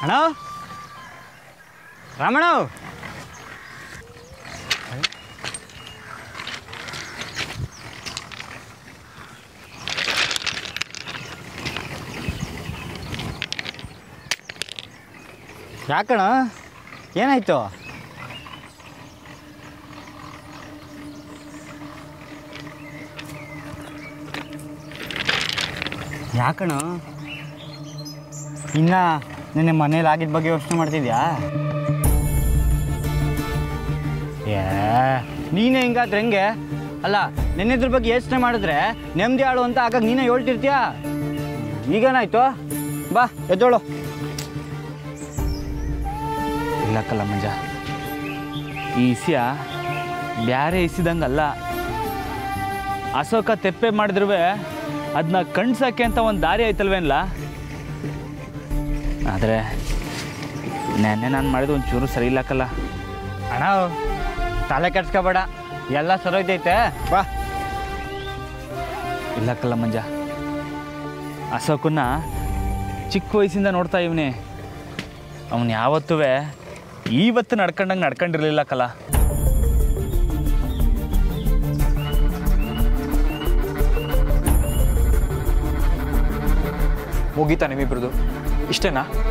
ಅಣ್ಣ ರಾಮಣ್ಣ ಯಾಕಣ ಏನಾಯ್ತು ಯಾಕಣ ಇನ್ನ ನಿನ್ನೆ ಮನೇಲಿ ಆಗಿದ್ದ ಬಗ್ಗೆ ಯೋಚನೆ ಮಾಡ್ತಿದ್ಯಾ ಏ ನೀನೇ ಹಿಂಗಾದ್ರೆ ಹೆಂಗೆ ಅಲ್ಲ ನಿನ್ನೆದ್ರ ಬಗ್ಗೆ ಯೋಚನೆ ಮಾಡಿದ್ರೆ ನೆಮ್ಮದಿ ಆಳು ಅಂತ ಆಗಾಗ ನೀನೇ ಹೇಳ್ತಿರ್ತೀಯ ಈಗೇನಾಯ್ತು ಬಾ ಎದ್ದೋಳು ಇಲ್ಲ ಕಲ್ಲ ಮಂಜ ಈ ಇಸಿಯ ಬ್ಯಾರೆ ಇಸಿದಂಗಲ್ಲ ಅಶೋಕ ತೆಪ್ಪೆ ಮಾಡಿದ್ರು ಅದನ್ನ ಕಣ್ಸಕ್ಕೆ ಅಂತ ಒಂದು ದಾರಿ ಐತಲ್ವೇನ್ಲ ಆದರೆ ನೆನ್ನೆ ನಾನು ಮಾಡಿದ ಒಂದು ಚೂರು ಸರಿ ಇಲ್ಲಕ್ಕಲ್ಲ ಅಣ್ಣ ತಲೆ ಕೆಡ್ಸ್ಕೊಬೇಡ ಎಲ್ಲ ಸರೋಯ್ತೈತೆ ಬಾ ಇಲ್ಲಕ್ಕಲ್ಲ ಮಂಜ ಅಶೋಕನ್ನ ಚಿಕ್ಕ ವಯಸ್ಸಿಂದ ನೋಡ್ತಾ ಇವನೇ ಅವನು ಯಾವತ್ತೂ ಇವತ್ತು ನಡ್ಕೊಂಡಂಗೆ ನಡ್ಕೊಂಡಿರ್ಲಿಲ್ಲ ಕಲ ಮುಗೀತಾ ನಿಮ್ಮಿಬ್ರದ್ದು ಇಷ್ಟೇನಾ